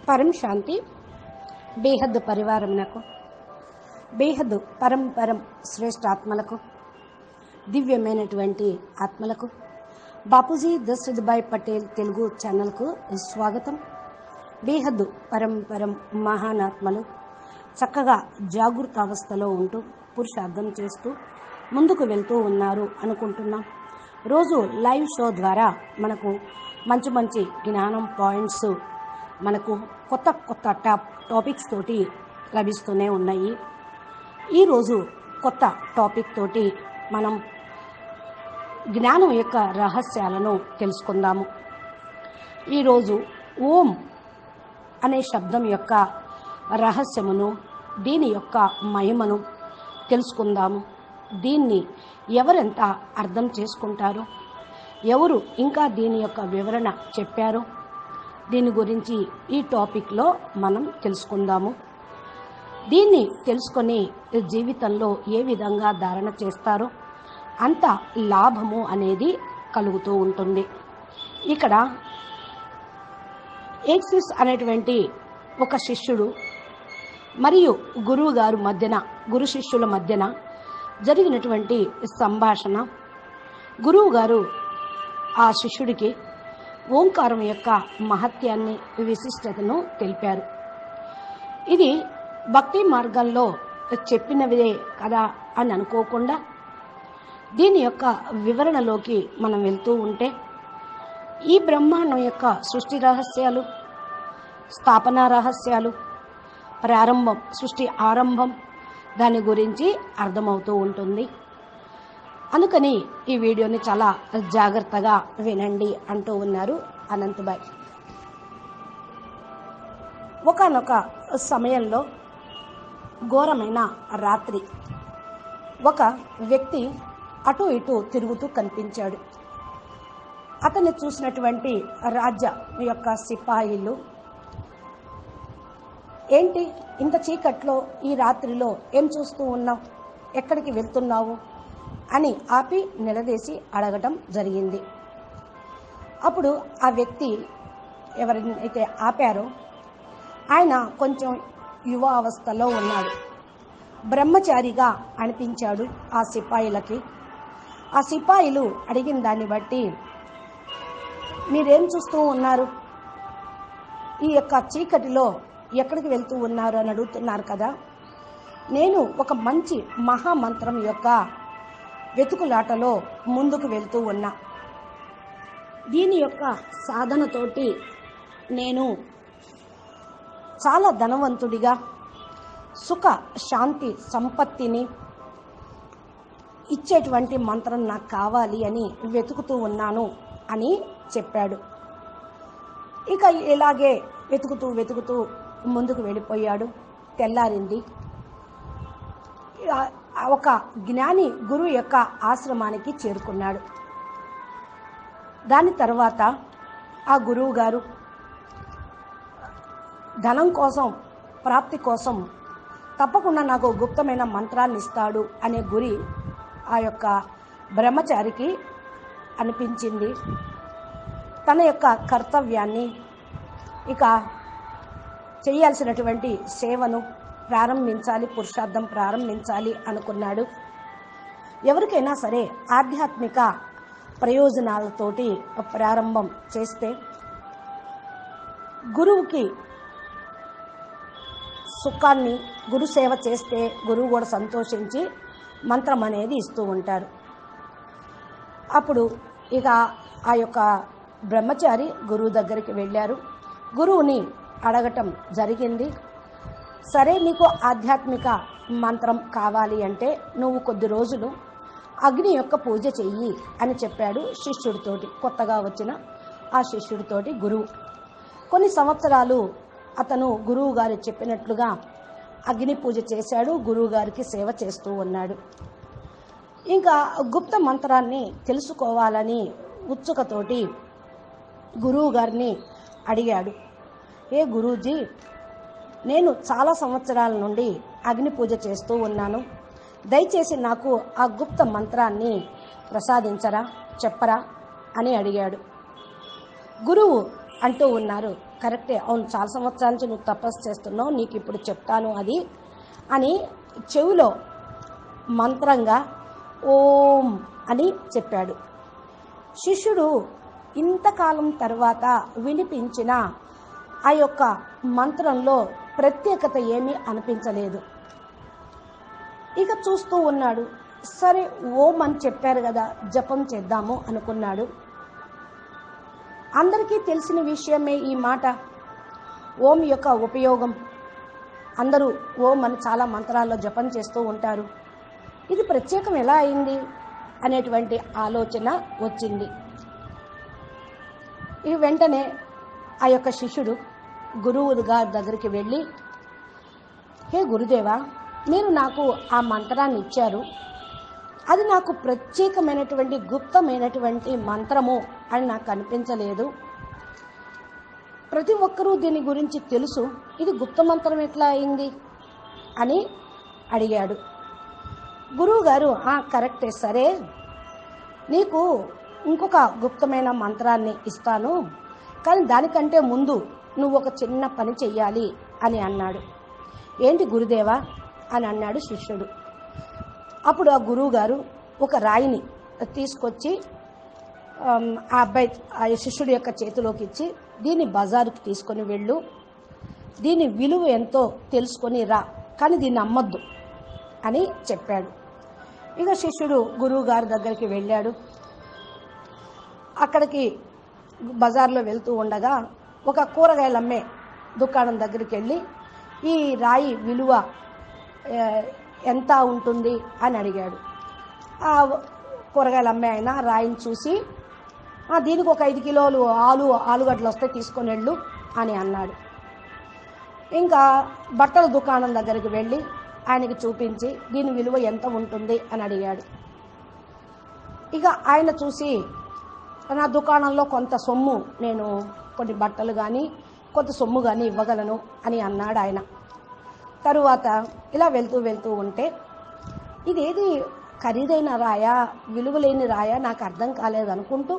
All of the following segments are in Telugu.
పరం శాంతి బేహద్ పరివారమునకు బేహద్ పరం పరం శ్రేష్ఠ ఆత్మలకు దివ్యమైనటువంటి ఆత్మలకు బాపూజీ దశరథ్భాయ్ పటేల్ తెలుగు ఛానల్కు స్వాగతం బేహద్ పరం పరం మహానాత్మలు చక్కగా జాగృత అవస్థలో ఉంటూ పురుషార్థం చేస్తూ ముందుకు వెళ్తూ ఉన్నారు అనుకుంటున్నాం రోజు లైవ్ షో ద్వారా మనకు మంచి మంచి జ్ఞానం పాయింట్స్ మనకు కొత్త కొత్త టాప్ టాపిక్స్ తోటి లభిస్తూనే ఉన్నాయి ఈరోజు కొత్త టాపిక్ తోటి మనం జ్ఞానం యొక్క రహస్యాలను తెలుసుకుందాము ఈరోజు ఓం అనే శబ్దం యొక్క రహస్యమును దీని యొక్క మహిమను తెలుసుకుందాము దీన్ని ఎవరెంత అర్థం చేసుకుంటారు ఎవరు ఇంకా దీని యొక్క వివరణ చెప్పారు దీని గురించి ఈ టాపిక్లో మనం తెలుసుకుందాము దీన్ని తెలుసుకొని జీవితంలో ఏ విధంగా ధారణ చేస్తారో అంత లాభము అనేది కలుగుతూ ఉంటుంది ఇక్కడ ఎక్సిస్ అనేటువంటి ఒక శిష్యుడు మరియు గురువు గారు మధ్యన గురు శిష్యుల మధ్యన జరిగినటువంటి సంభాషణ గురువు గారు ఆ శిష్యుడికి ఓంకారం యొక్క మహత్యాన్ని విశిష్టతను తెలిపారు ఇది భక్తి మార్గంలో చెప్పినవిదే కదా అని అనుకోకుండా దీని యొక్క వివరణలోకి మనం వెళ్తూ ఉంటే ఈ బ్రహ్మాండం యొక్క సృష్టి రహస్యాలు స్థాపన రహస్యాలు ప్రారంభం సృష్టి ఆరంభం దాని గురించి అర్థమవుతూ ఉంటుంది అందుకని ఈ వీడియోని చాలా జాగ్రత్తగా వినండి అంటూ ఉన్నారు అనంతబాయ్ ఒకనొక సమయంలో ఘోరమైన రాత్రి ఒక వ్యక్తి అటు ఇటు తిరుగుతూ కనిపించాడు అతన్ని చూసినటువంటి రాజ్య యొక్క సిపాయిలు ఏంటి ఇంత చీకట్లో ఈ రాత్రిలో ఏం చూస్తూ ఉన్నావు ఎక్కడికి వెళ్తున్నావు అని ఆపి నిలదీసి అడగటం జరిగింది అప్పుడు ఆ వ్యక్తి ఎవరైతే ఆపారో ఆయన కొంచెం యువ అవస్థలో ఉన్నాడు బ్రహ్మచారిగా అనిపించాడు ఆ సిపాయిలకి ఆ సిపాయిలు అడిగిన దాన్ని బట్టి మీరేం చూస్తూ ఉన్నారు ఈ యొక్క చీకటిలో ఎక్కడికి వెళ్తూ ఉన్నారు అని అడుగుతున్నారు కదా నేను ఒక మంచి మహామంత్రం యొక్క వెతుకులాటలో ముందుకు వెళ్తూ ఉన్నా దీని యొక్క సాధనతోటి నేను చాలా ధనవంతుడిగా సుఖ శాంతి సంపత్తిని ఇచ్చేటువంటి మంత్రం నాకు కావాలి అని వెతుకుతూ ఉన్నాను అని చెప్పాడు ఇక ఇలాగే వెతుకుతూ వెతుకుతూ ముందుకు వెళ్ళిపోయాడు తెల్లారింది ఆ ఒక జ్ఞాని గురువు యొక్క ఆశ్రమానికి చేరుకున్నాడు దాని తర్వాత ఆ గురువు గారు ధనం కోసం ప్రాప్తి కోసం తప్పకుండా నాకు గుప్తమైన మంత్రాన్ని ఇస్తాడు అనే గురి ఆ యొక్క బ్రహ్మచారికి అనిపించింది తన యొక్క కర్తవ్యాన్ని ఇక చేయాల్సినటువంటి సేవను ప్రారంభించాలి పురుషార్థం ప్రారంభించాలి అనుకున్నాడు ఎవరికైనా సరే ఆధ్యాత్మిక ప్రయోజనాలతోటి ప్రారంభం చేస్తే గురువుకి సుఖాన్ని గురు సేవ చేస్తే గురువు కూడా సంతోషించి మంత్రం అనేది ఇస్తూ ఉంటారు అప్పుడు ఇక ఆ యొక్క బ్రహ్మచారి గురువు దగ్గరికి వెళ్ళారు గురువుని అడగటం జరిగింది సరే నీకు ఆధ్యాత్మిక మంత్రం కావాలి అంటే నువ్వు కొద్ది రోజులు అగ్ని యొక్క పూజ చెయ్యి అని చెప్పాడు శిష్యుడితోటి కొత్తగా వచ్చిన ఆ శిష్యుడితోటి గురువు కొన్ని సంవత్సరాలు అతను గురువు గారు చెప్పినట్లుగా అగ్ని పూజ చేశాడు గురువు గారికి సేవ చేస్తూ ఉన్నాడు ఇంకా గుప్త మంత్రాన్ని తెలుసుకోవాలని ఉత్సుకతోటి గురువు గారిని అడిగాడు ఏ గురూజీ నేను చాలా సంవత్సరాల నుండి అగ్ని పూజ చేస్తూ ఉన్నాను దయచేసి నాకు ఆ గుప్త మంత్రాన్ని ప్రసాదించరా చెప్పరా అని అడిగాడు గురువు అంటూ ఉన్నారు కరెక్టే అవును చాలా సంవత్సరాల నుంచి నువ్వు తపస్సు చేస్తున్నావు నీకు ఇప్పుడు చెప్తాను అది అని చెవిలో మంత్రంగా ఓం అని చెప్పాడు శిష్యుడు ఇంతకాలం తర్వాత వినిపించిన ఆ యొక్క మంత్రంలో ప్రత్యేకత ఏమీ అనిపించలేదు ఇక చూస్తూ ఉన్నాడు సరే ఓం అని చెప్పారు కదా జపం చేద్దాము అనుకున్నాడు అందరికీ తెలిసిన విషయమే ఈ మాట ఓం యొక్క ఉపయోగం అందరూ ఓం అని చాలా మంత్రాల్లో జపం చేస్తూ ఉంటారు ఇది ప్రత్యేకం ఎలా అయింది అనేటువంటి ఆలోచన వచ్చింది ఈ వెంటనే ఆ యొక్క శిష్యుడు గురువు గారి దగ్గరికి వెళ్ళి హే గురుదేవా మీరు నాకు ఆ మంత్రాన్ని ఇచ్చారు అది నాకు ప్రత్యేకమైనటువంటి గుప్తమైనటువంటి మంత్రము అని నాకు అనిపించలేదు ప్రతి ఒక్కరూ దీని గురించి తెలుసు ఇది గుప్త మంత్రం ఎట్లా అయింది అని అడిగాడు గురువు గారు కరెక్టే సరే నీకు ఇంకొక గుప్తమైన మంత్రాన్ని ఇస్తాను కానీ దానికంటే ముందు నువ్వు ఒక చిన్న పని చెయ్యాలి అని అన్నాడు ఏంటి గురుదేవా అని అన్నాడు శిష్యుడు అప్పుడు ఆ గురువు గారు ఒక రాయిని తీసుకొచ్చి ఆమ్, ఆ అబ్బాయి ఆ శిష్యుడి యొక్క చేతిలోకి ఇచ్చి దీన్ని బజారుకి తీసుకొని వెళ్ళు దీని విలువ ఎంతో తెలుసుకొని రా కానీ దీన్ని అమ్మొద్దు అని చెప్పాడు ఇక శిష్యుడు గురువు గారి దగ్గరికి వెళ్ళాడు అక్కడికి బజార్లో వెళ్తూ ఉండగా ఒక కూరగాయలు అమ్మే దుకాణం దగ్గరికి వెళ్ళి ఈ రాయి విలువ ఆ, ఎంత ఉంటుంది అని అడిగాడు ఆ కూరగాయలు అమ్మే ఆయన రాయిని చూసి "ఆ, దీనికి ఒక ఐదు కిలోలు ఆలు ఆలుగడ్డలు వస్తే తీసుకొని వెళ్ళు అని అన్నాడు ఇంకా బట్టల దుకాణం దగ్గరికి వెళ్ళి ఆయనకి చూపించి దీని విలువ ఎంత ఉంటుంది అని అడిగాడు ఇక ఆయన చూసి నా దుకాణంలో కొంత సొమ్ము నేను కొన్ని బట్టలు కానీ కొంత సొమ్ము కానీ ఇవ్వగలను అని అన్నాడు ఆయన తరువాత ఇలా వెళ్తూ వెళ్తూ ఉంటే ఇదేది ఖరీదైన రాయా విలువలేని రాయా నాకు అర్థం కాలేదు అనుకుంటూ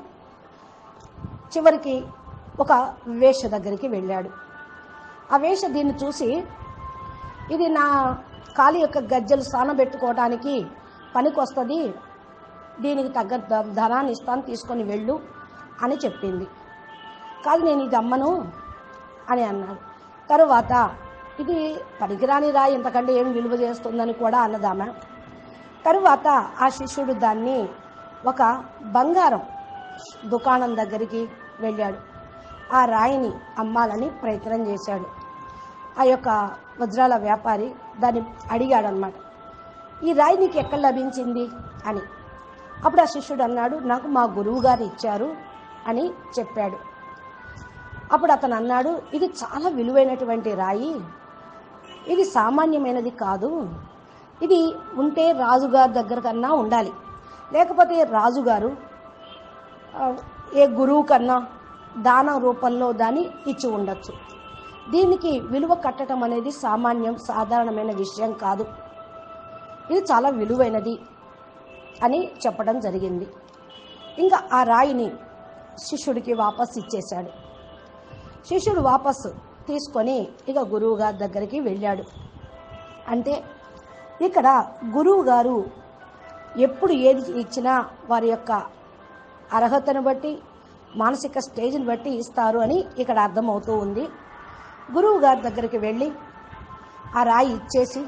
చివరికి ఒక వేష దగ్గరికి వెళ్ళాడు ఆ వేష దీన్ని చూసి ఇది నా కాలి యొక్క గజ్జలు సానబెట్టుకోవడానికి పనికొస్తుంది దీనికి తగ్గ ధ- ధనాన్ని ఇస్తాను తీసుకొని వెళ్ళు అని చెప్పింది కాదు నేను ఇది అమ్మను అని అన్నాడు తరువాత ఇది పనికిరాని రాయి ఇంతకంటే ఏం విలువ చేస్తుందని కూడా అన్నదామె తరువాత ఆ శిష్యుడు దాన్ని ఒక బంగారం దుకాణం దగ్గరికి వెళ్ళాడు ఆ రాయిని అమ్మాలని ప్రయత్నం చేశాడు ఆ యొక్క వజ్రాల వ్యాపారి దాన్ని అడిగాడు అనమాట ఈ రాయి నీకు ఎక్కడ లభించింది అని అప్పుడు ఆ శిష్యుడు అన్నాడు నాకు మా గురువు గారు ఇచ్చారు అని చెప్పాడు అప్పుడు అతను అన్నాడు ఇది చాలా విలువైనటువంటి రాయి ఇది సామాన్యమైనది కాదు ఇది ఉంటే రాజుగారి దగ్గర కన్నా ఉండాలి లేకపోతే రాజుగారు ఆ, ఏ గురువు కన్నా దాన రూపంలో దాన్ని ఇచ్చి ఉండొచ్చు దీనికి విలువ కట్టడం అనేది సామాన్యం సాధారణమైన విషయం కాదు ఇది చాలా విలువైనది అని చెప్పడం జరిగింది ఇంకా ఆ రాయిని శిష్యుడికి వాపస్ ఇచ్చేశాడు శిష్యుడు వాపస్ తీసుకొని ఇక గురువు గారి దగ్గరికి వెళ్ళాడు అంటే ఇక్కడ గురువు గారు ఎప్పుడు ఏది ఇచ్చినా వారి యొక్క అర్హతను బట్టి మానసిక స్టేజ్ని బట్టి ఇస్తారు అని ఇక్కడ అర్థమవుతూ ఉంది గురువు గారి దగ్గరికి వెళ్ళి ఆ రాయి ఇచ్చేసి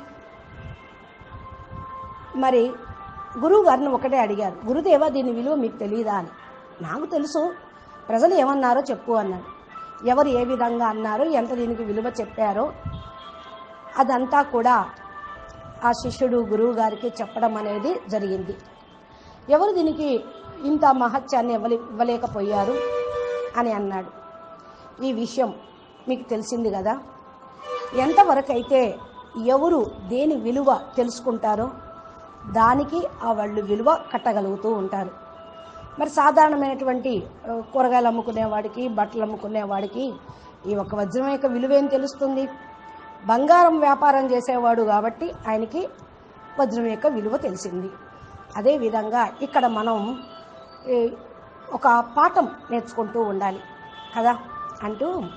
మరి గురువు గారిని ఒకటే అడిగారు గురుదేవా దీని విలువ మీకు తెలియదా అని నాకు తెలుసు ప్రజలు ఏమన్నారో చెప్పు అన్నాడు ఎవరు ఏ విధంగా అన్నారో ఎంత దీనికి విలువ చెప్పారో అదంతా కూడా ఆ శిష్యుడు గురువు గారికి చెప్పడం అనేది జరిగింది ఎవరు దీనికి ఇంత మహత్యాన్ని ఇవ్వలే ఇవ్వలేకపోయారు అని అన్నాడు ఈ విషయం మీకు తెలిసింది కదా ఎంతవరకైతే ఎవరు దేని విలువ తెలుసుకుంటారో దానికి ఆ వాళ్ళు విలువ కట్టగలుగుతూ ఉంటారు మరి సాధారణమైనటువంటి ఆ, కూరగాయలు అమ్ముకునేవాడికి బట్టలు అమ్ముకునేవాడికి ఈ ఒక వజ్రం యొక్క విలువ ఏం తెలుస్తుంది బంగారం వ్యాపారం చేసేవాడు కాబట్టి ఆయనకి వజ్రం యొక్క విలువ తెలిసింది అదేవిధంగా ఇక్కడ మనం ఈ, ఒక పాఠం నేర్చుకుంటూ ఉండాలి కదా అంటూ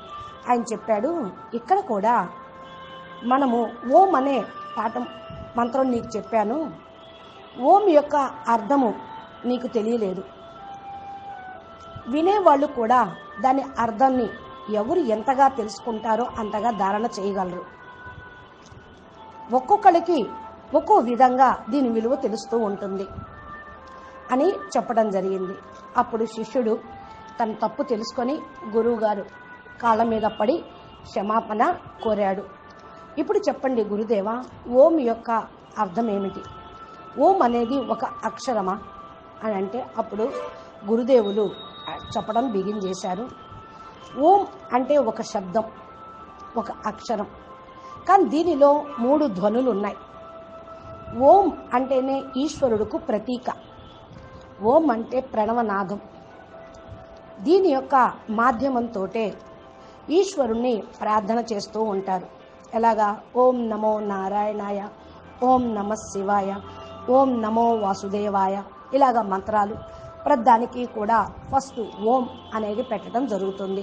ఆయన చెప్పాడు ఇక్కడ కూడా మనము ఓం అనే పాఠం మంత్రం నీకు చెప్పాను ఓం యొక్క అర్థము నీకు తెలియలేదు వినేవాళ్ళు కూడా దాని అర్థాన్ని ఎవరు ఎంతగా తెలుసుకుంటారో అంతగా ధారణ చేయగలరు ఒక్కొక్కరికి ఒక్కో విధంగా దీని విలువ తెలుస్తూ ఉంటుంది అని చెప్పడం జరిగింది అప్పుడు శిష్యుడు తన తప్పు తెలుసుకొని గురువుగారు కాళ్ళ మీద పడి క్షమాపణ కోరాడు ఇప్పుడు చెప్పండి గురుదేవా ఓం యొక్క అర్థం ఏమిటి ఓం అనేది ఒక అక్షరమా అని అంటే అప్పుడు గురుదేవులు చెప్పడం బిగిన్ చేశారు ఓం అంటే ఒక శబ్దం ఒక అక్షరం కానీ దీనిలో మూడు ధ్వనులు ఉన్నాయి ఓం అంటేనే ఈశ్వరుడుకు ప్రతీక ఓం అంటే ప్రణవనాదం దీని యొక్క మాధ్యమంతో ఈశ్వరుణ్ణి ప్రార్థన చేస్తూ ఉంటారు ఎలాగా ఓం నమో నారాయణాయ ఓం నమ శివాయ ఓం నమో వాసుదేవాయ ఇలాగ మంత్రాలు ప్రతిదానికి కూడా ఫస్ట్ ఓం అనేది పెట్టడం జరుగుతుంది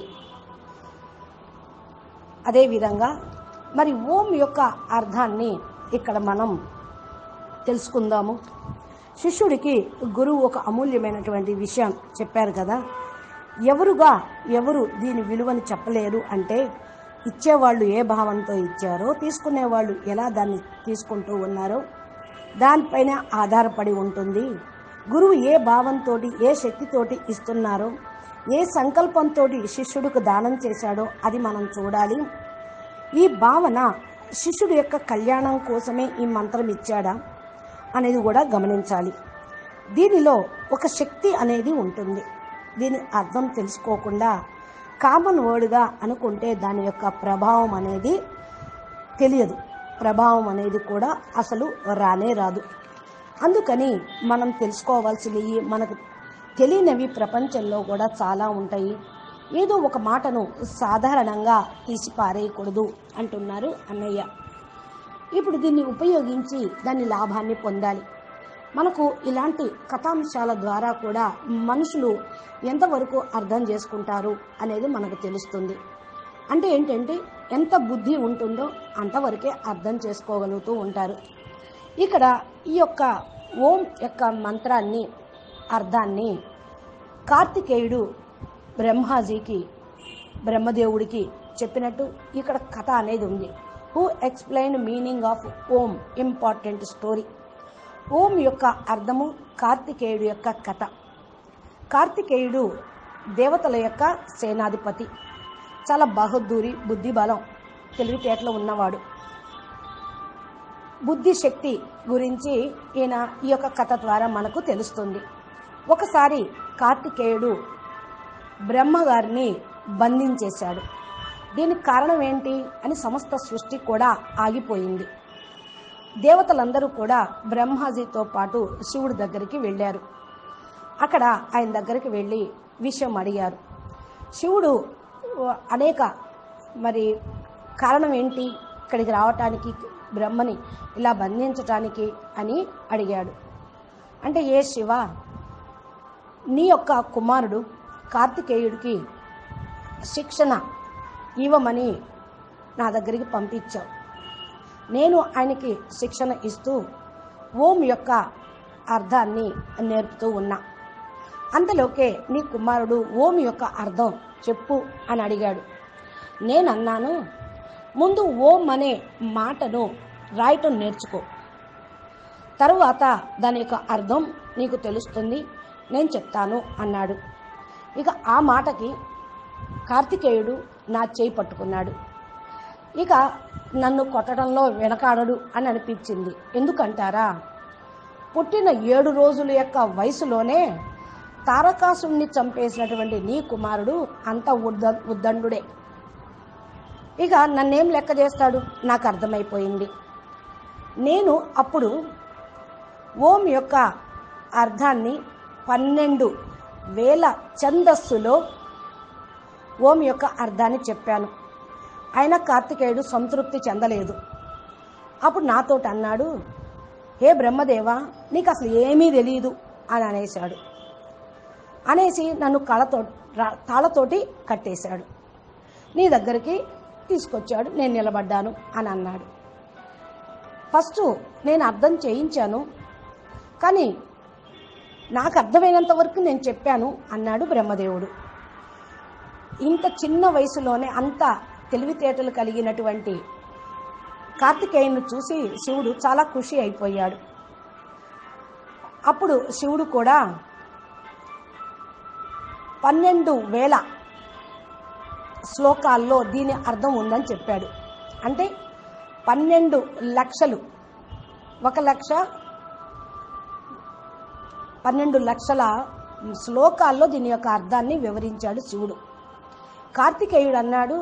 అదేవిధంగా మరి ఓం యొక్క అర్థాన్ని ఇక్కడ మనం తెలుసుకుందాము శిష్యుడికి గురువు ఒక అమూల్యమైనటువంటి విషయం చెప్పారు కదా ఎవరుగా ఎవరు దీని విలువని చెప్పలేరు అంటే ఇచ్చేవాళ్ళు ఏ భావంతో ఇచ్చారో తీసుకునేవాళ్ళు ఎలా దాన్ని తీసుకుంటూ ఉన్నారో దానిపైన ఆధారపడి ఉంటుంది గురువు ఏ భావంతో ఏ శక్తితోటి ఇస్తున్నారో ఏ సంకల్పంతో శిష్యుడికి దానం చేశాడో అది మనం చూడాలి ఈ భావన శిష్యుడి యొక్క కళ్యాణం కోసమే ఈ మంత్రం ఇచ్చాడా అనేది కూడా గమనించాలి దీనిలో ఒక శక్తి అనేది ఉంటుంది దీని అర్థం తెలుసుకోకుండా కామన్ వర్డ్గా అనుకుంటే దాని యొక్క ప్రభావం అనేది తెలియదు ప్రభావం అనేది కూడా అసలు రానే రాదు అందుకని మనం తెలుసుకోవాల్సినవి మనకు తెలియనివి ప్రపంచంలో కూడా చాలా ఉంటాయి ఏదో ఒక మాటను సాధారణంగా తీసి పారేయకూడదు అంటున్నారు అన్నయ్య ఇప్పుడు దీన్ని ఉపయోగించి దాని లాభాన్ని పొందాలి మనకు ఇలాంటి కథాంశాల ద్వారా కూడా మనుషులు ఎంతవరకు అర్థం చేసుకుంటారు అనేది మనకు తెలుస్తుంది అంటే ఏంటంటే ఎంత బుద్ధి ఉంటుందో అంతవరకే అర్థం చేసుకోగలుగుతూ ఉంటారు ఇక్కడ ఈ యొక్క ఓం యొక్క మంత్రాన్ని అర్థాన్ని కార్తికేయుడు బ్రహ్మాజీకి బ్రహ్మదేవుడికి చెప్పినట్టు ఇక్కడ కథ అనేది ఉంది who explain meaning of Om important story Om యొక్క అర్థము కార్తికేయుడు యొక్క కథ కార్తికేయుడు దేవతల యొక్క సేనాధిపతి చాలా బహుద్దూరి బుద్ధి బలం తెలివితేటలు ఉన్నవాడు బుద్ధి శక్తి గురించి ఈయన ఈ యొక్క కథ ద్వారా మనకు తెలుస్తుంది ఒకసారి కార్తికేయుడు బ్రహ్మగారిని బంధించేశాడు దీనికి కారణం ఏంటి అని సమస్త సృష్టి కూడా ఆగిపోయింది దేవతలందరూ కూడా బ్రహ్మాజీతో పాటు శివుడి దగ్గరికి వెళ్ళారు అక్కడ ఆయన దగ్గరికి వెళ్ళి విషయం అడిగారు శివుడు అనేక మరి కారణం ఏంటి ఇక్కడికి రావటానికి బ్రహ్మని ఇలా బంధించటానికి అని అడిగాడు అంటే ఏ శివ నీ యొక్క కుమారుడు కార్తికేయుడికి శిక్షణ ఇవ్వమని నా దగ్గరికి పంపించావు నేను ఆయనకి శిక్షణ ఇస్తూ ఓం యొక్క అర్థాన్ని నేర్పుతూ ఉన్నా అంతలోకే నీ కుమారుడు ఓం యొక్క అర్థం చెప్పు అని అడిగాడు నేను అన్నాను ముందు ఓం అనే మాటను రాయటం నేర్చుకో తరువాత దాని యొక్క అర్థం నీకు తెలుస్తుంది నేను చెప్తాను అన్నాడు ఇక ఆ మాటకి కార్తికేయుడు నా చేయి పట్టుకున్నాడు ఇక నన్ను కొట్టడంలో వెనకాడడు అని అనిపించింది ఎందుకంటారా పుట్టిన ఏడు రోజుల యొక్క వయసులోనే తారకాసుని చంపేసినటువంటి నీ కుమారుడు అంత ఉద్ద ఉద్దండుడే ఇక నన్నేం లెక్క చేస్తాడు నాకు అర్థమైపోయింది నేను అప్పుడు ఓం యొక్క అర్థాన్ని పన్నెండు వేల ఛందస్సులో ఓం యొక్క అర్థాన్ని చెప్పాను అయినా కార్తికేయుడు సంతృప్తి చెందలేదు అప్పుడు నాతోటి అన్నాడు హే బ్రహ్మదేవా నీకు అసలు ఏమీ తెలియదు అని అనేశాడు అనేసి నన్ను కళతో రా- తాళతోటి కట్టేశాడు నీ దగ్గరికి తీసుకొచ్చాడు నేను నిలబడ్డాను అని అన్నాడు ఫస్ట్ నేను అర్థం చేయించాను కానీ నాకు అర్థమైనంత వరకు నేను చెప్పాను అన్నాడు బ్రహ్మదేవుడు ఇంత చిన్న వయసులోనే అంత తెలివితేటలు కలిగినటువంటి కార్తికేయుని చూసి శివుడు చాలా ఖుషి అయిపోయాడు అప్పుడు శివుడు కూడా పన్నెండు వేల శ్లోకాల్లో దీని అర్థం ఉందని చెప్పాడు అంటే పన్నెండు లక్షలు ఒక లక్ష పన్నెండు లక్షల శ్లోకాల్లో దీని యొక్క అర్థాన్ని వివరించాడు శివుడు కార్తికేయుడు అన్నాడు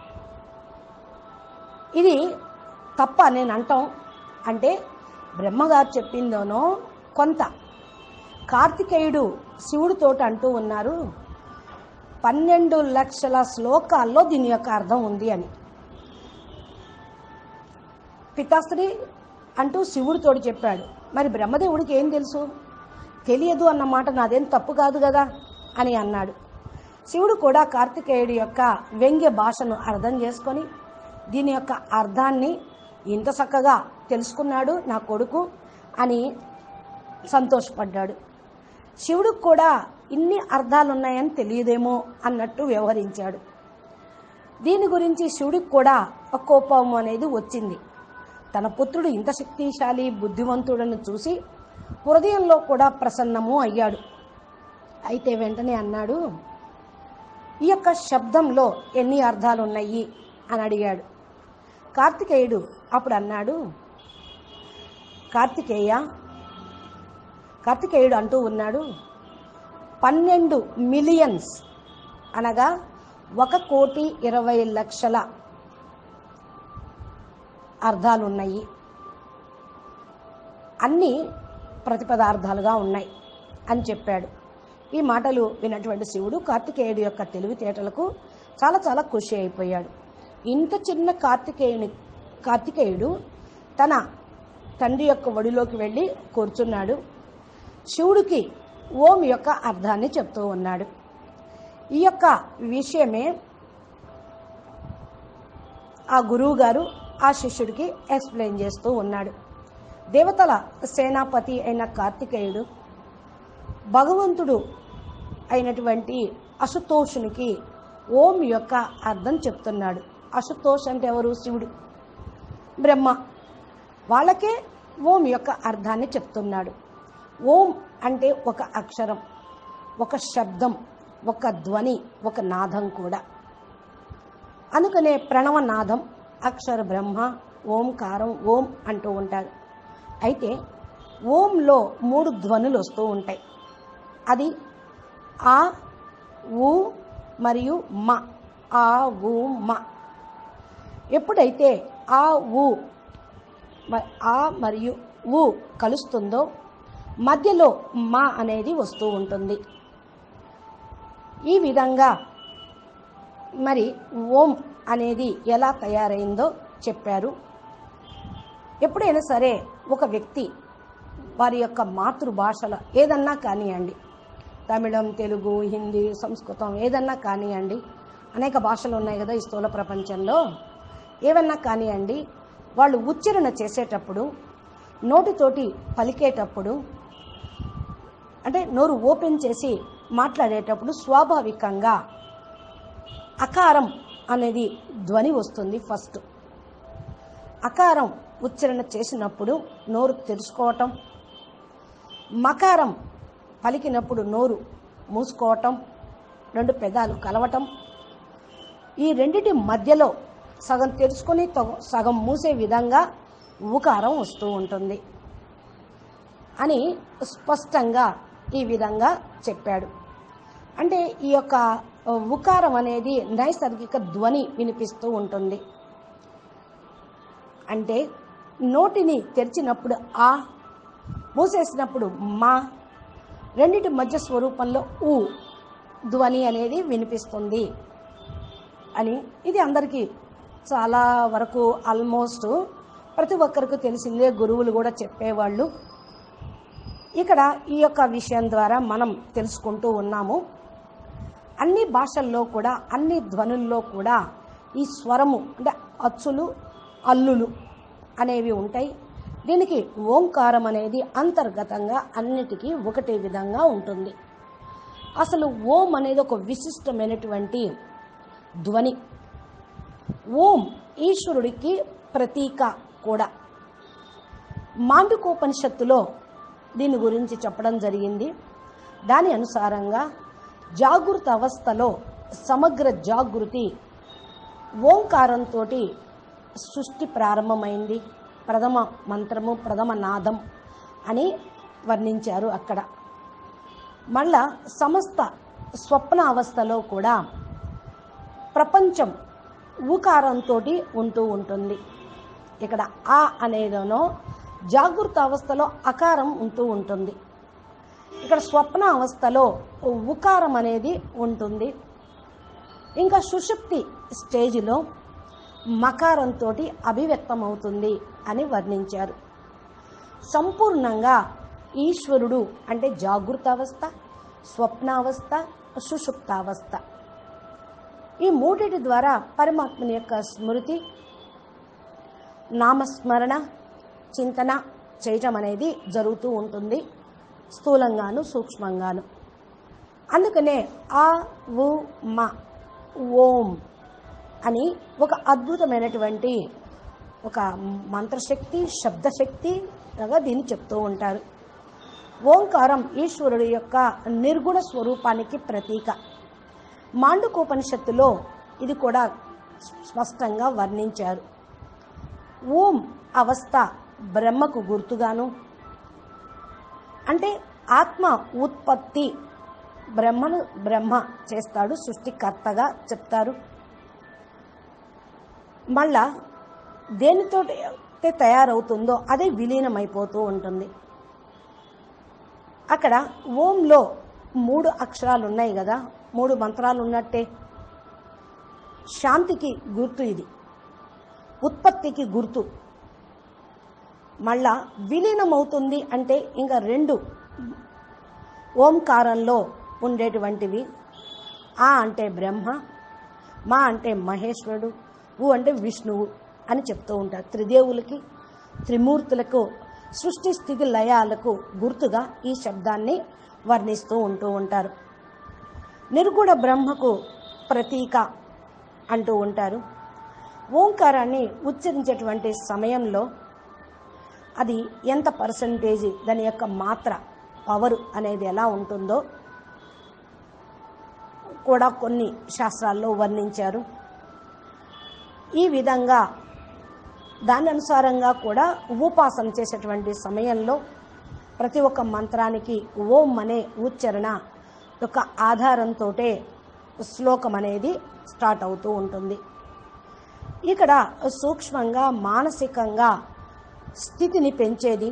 ఇది తప్ప నేను అంటాం అంటే బ్రహ్మగారు చెప్పిందోనో కొంత కార్తికేయుడు శివుడితోటి అంటూ ఉన్నారు పన్నెండు లక్షల శ్లోకాల్లో దీని యొక్క అర్థం ఉంది అని పితాశ్రీ అంటూ శివుడితోటి చెప్పాడు మరి బ్రహ్మదేవుడికి ఏం తెలుసు తెలియదు అన్న మాట నాదేం తప్పు కాదు కదా అని అన్నాడు శివుడు కూడా కార్తికేయుడి యొక్క వ్యంగ్య భాషను అర్థం చేసుకొని దీని యొక్క అర్థాన్ని ఇంత చక్కగా తెలుసుకున్నాడు నా కొడుకు అని సంతోషపడ్డాడు శివుడికి కూడా ఇన్ని అర్థాలు ఉన్నాయని తెలియదేమో అన్నట్టు వ్యవహరించాడు దీని గురించి శివుడికి కూడా ఒక కోపం అనేది వచ్చింది తన పుత్రుడు ఇంత శక్తిశాలి బుద్ధివంతుడని చూసి హృదయంలో కూడా ప్రసన్నము అయ్యాడు అయితే వెంటనే అన్నాడు ఈ యొక్క శబ్దంలో ఎన్ని అర్థాలు ఉన్నాయి అని అడిగాడు కార్తికేయుడు అప్పుడు అన్నాడు కార్తికేయ కార్తికేయుడు అంటూ ఉన్నాడు పన్నెండు మిలియన్స్ అనగా ఒక కోటి ఇరవై లక్షల అర్థాలు ఉన్నాయి అన్నీ ప్రతిపదార్థాలుగా ఉన్నాయి అని చెప్పాడు ఈ మాటలు విన్నటువంటి శివుడు కార్తికేయుడి యొక్క తెలివితేటలకు చాలా చాలా ఖుషి అయిపోయాడు ఇంత చిన్న కార్తికేయుని కార్తికేయుడు తన తండ్రి యొక్క ఒడిలోకి వెళ్ళి కూర్చున్నాడు శివుడికి ఓం యొక్క అర్థాన్ని చెప్తూ ఉన్నాడు ఈ యొక్క విషయమే ఆ గురువు గారు ఆ శిష్యుడికి ఎక్స్ప్లెయిన్ చేస్తూ ఉన్నాడు దేవతల సేనాపతి అయిన కార్తికేయుడు భగవంతుడు అయినటువంటి అశుతోషునికి ఓం యొక్క అర్థం చెప్తున్నాడు అశుతోష్ అంటే ఎవరు శివుడు బ్రహ్మ వాళ్ళకే ఓం యొక్క అర్థాన్ని చెప్తున్నాడు ఓం అంటే ఒక అక్షరం ఒక శబ్దం ఒక ధ్వని ఒక నాదం కూడా అందుకనే ప్రణవనాదం అక్షర బ్రహ్మ ఓంకారం ఓం అంటూ ఉంటారు అయితే ఓంలో మూడు ధ్వనులు వస్తూ ఉంటాయి అది ఆ ఊ మరియు మ ఆ ఊ మ ఎప్పుడైతే ఆ ఊ మ- ఆ మరియు ఊ కలుస్తుందో మధ్యలో మా అనేది వస్తూ ఉంటుంది ఈ విధంగా మరి ఓం అనేది ఎలా తయారైందో చెప్పారు ఎప్పుడైనా సరే ఒక వ్యక్తి వారి యొక్క మాతృభాషలో ఏదన్నా కానివ్వండి తమిళం తెలుగు హిందీ సంస్కృతం ఏదన్నా కానివ్వండి అనేక భాషలు ఉన్నాయి కదా ఈ స్థూల ప్రపంచంలో ఏవన్నా కానివ్వండి వాళ్ళు ఉచ్చారణ చేసేటప్పుడు నోటితోటి పలికేటప్పుడు అంటే నోరు ఓపెన్ చేసి మాట్లాడేటప్పుడు స్వాభావికంగా అకారం అనేది ధ్వని వస్తుంది ఫస్ట్ అకారం ఉచ్చారణ చేసినప్పుడు నోరు తెరుచుకోవటం మకారం పలికినప్పుడు నోరు మూసుకోవటం రెండు పెదాలు కలవటం ఈ రెండిటి మధ్యలో సగం తెరుచుకొని తగ- సగం మూసే విధంగా ఉకారం వస్తూ ఉంటుంది అని స్పష్టంగా ఈ విధంగా చెప్పాడు అంటే ఈ యొక్క ఉకారం అనేది నైసర్గిక ధ్వని వినిపిస్తూ ఉంటుంది అంటే నోటిని తెరిచినప్పుడు ఆ మూసేసినప్పుడు మా రెండిటి మధ్య స్వరూపంలో ఊ ధ్వని అనేది వినిపిస్తుంది అని ఇది అందరికీ చాలా వరకు ఆల్మోస్ట్ ప్రతి ఒక్కరికి తెలిసిందే గురువులు కూడా చెప్పేవాళ్ళు ఇక్కడ ఈ యొక్క విషయం ద్వారా మనం తెలుసుకుంటూ ఉన్నాము అన్ని భాషల్లో కూడా అన్ని ధ్వనుల్లో కూడా ఈ స్వరము అంటే అచ్చులు అల్లులు అనేవి ఉంటాయి దీనికి ఓంకారం అనేది అంతర్గతంగా అన్నిటికీ ఒకటే విధంగా ఉంటుంది అసలు ఓం అనేది ఒక విశిష్టమైనటువంటి ధ్వని ఓం ఈశ్వరుడికి ప్రతీక కూడా మాండుకోపనిషత్తులో దీని గురించి చెప్పడం జరిగింది దాని అనుసారంగా జాగృత అవస్థలో సమగ్ర జాగృతి ఓంకారంతో సృష్టి ప్రారంభమైంది ప్రథమ మంత్రము ప్రథమ నాదం అని వర్ణించారు అక్కడ మళ్ళా సమస్త స్వప్న అవస్థలో కూడా ప్రపంచం ఊకారంతో ఉంటూ ఉంటుంది ఇక్కడ ఆ అనేదనో జాగృత అవస్థలో అకారం ఉంటూ ఉంటుంది ఇక్కడ స్వప్న అవస్థలో ఉకారం అనేది ఉంటుంది ఇంకా సుషుప్తి స్టేజిలో మకారంతో అభివ్యక్తమవుతుంది అని వర్ణించారు సంపూర్ణంగా ఈశ్వరుడు అంటే జాగృత అవస్థ స్వప్నావస్థ సుషుప్తావస్థ ఈ మూడిటి ద్వారా పరమాత్మని యొక్క స్మృతి నామస్మరణ చింతన చేయటం అనేది జరుగుతూ ఉంటుంది స్థూలంగాను సూక్ష్మంగాను అందుకనే ఆ ఉ మ ఓం అని ఒక అద్భుతమైనటువంటి ఒక మంత్రశక్తి శబ్దశక్తిగా దీన్ని చెప్తూ ఉంటారు ఓంకారం ఈశ్వరుడు యొక్క నిర్గుణ స్వరూపానికి ప్రతీక మాండుకోపనిషత్తులో ఇది కూడా స్పష్టంగా వర్ణించారు ఓం అవస్థ బ్రహ్మకు గుర్తుగాను అంటే ఆత్మ ఉత్పత్తి బ్రహ్మను బ్రహ్మ చేస్తాడు సృష్టికర్తగా చెప్తారు మళ్ళా దేనితో అయితే తయారవుతుందో అదే విలీనమైపోతూ ఉంటుంది అక్కడ ఓంలో మూడు అక్షరాలు ఉన్నాయి కదా మూడు మంత్రాలు ఉన్నట్టే శాంతికి గుర్తు ఇది ఉత్పత్తికి గుర్తు మళ్ళా విలీనమవుతుంది అంటే ఇంకా రెండు ఓంకారంలో ఉండేటువంటివి ఆ అంటే బ్రహ్మ మా అంటే మహేశ్వరుడు ఊ అంటే విష్ణువు అని చెప్తూ ఉంటారు త్రిదేవులకి త్రిమూర్తులకు సృష్టి స్థితి లయాలకు గుర్తుగా ఈ శబ్దాన్ని వర్ణిస్తూ ఉంటూ ఉంటారు నిర్గుణ బ్రహ్మకు ప్రతీక అంటూ ఉంటారు ఓంకారాన్ని ఉచ్చరించేటువంటి సమయంలో అది ఎంత పర్సంటేజీ దాని యొక్క మాత్ర పవర్ అనేది ఎలా ఉంటుందో కూడా కొన్ని శాస్త్రాల్లో వర్ణించారు ఈ విధంగా దాని అనుసారంగా కూడా ఉపాసన చేసేటువంటి సమయంలో ప్రతి ఒక్క మంత్రానికి ఓం అనే ఉచ్చారణ యొక్క ఆధారంతో శ్లోకం అనేది స్టార్ట్ అవుతూ ఉంటుంది ఇక్కడ సూక్ష్మంగా మానసికంగా స్థితిని పెంచేది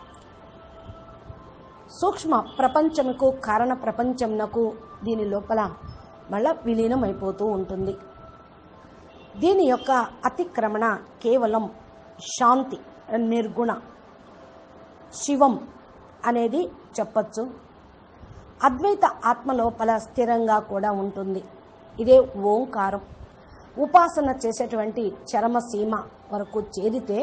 సూక్ష్మ ప్రపంచముకు కారణ ప్రపంచమునకు దీని లోపల మళ్ళా విలీనం అయిపోతూ ఉంటుంది దీని యొక్క అతిక్రమణ కేవలం శాంతి నిర్గుణ శివం అనేది చెప్పచ్చు అద్వైత ఆత్మ లోపల స్థిరంగా కూడా ఉంటుంది ఇదే ఓంకారం ఉపాసన చేసేటువంటి చరమ సీమ వరకు చేరితే